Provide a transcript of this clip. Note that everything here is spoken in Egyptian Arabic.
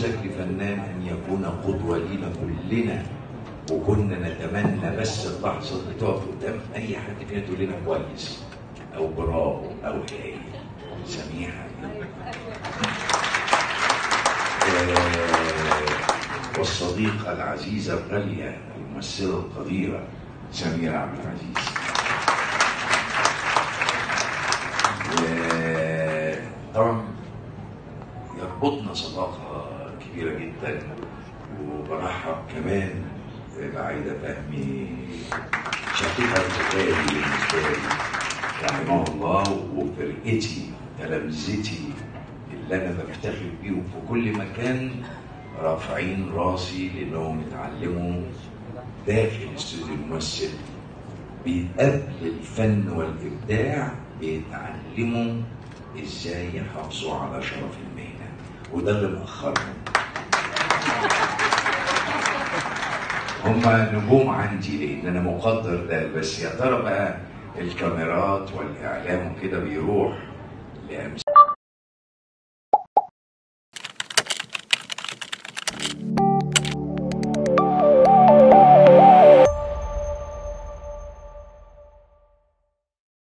شكل فنان ان يكون قدوه لينا كلنا وكنا نتمنى بس اللحظه اللي تقف قدام اي حد فينا تقول لنا كويس او برافو او هايل سميحه آه، والصديقه العزيزه الغاليه الممثله القديره سميره عبد العزيز و- طبعا يربطنا صداقة كبيرة جدا وبرحب كمان بعيدة فهمي شقيقة الغالي بالنسبة لي رحمه الله وفرقتي تلامذتي اللي أنا بفتخر بيهم في كل مكان رافعين راسي لأنهم اتعلموا داخل استوديو الممثل قبل الفن والإبداع بيتعلموا ازاي يحافظوا على شرف المهنه وده اللي مأخرهم هما نجوم عندي لان انا مقدر ده بس يا ترى بقى الكاميرات والاعلام وكده بيروح لأمس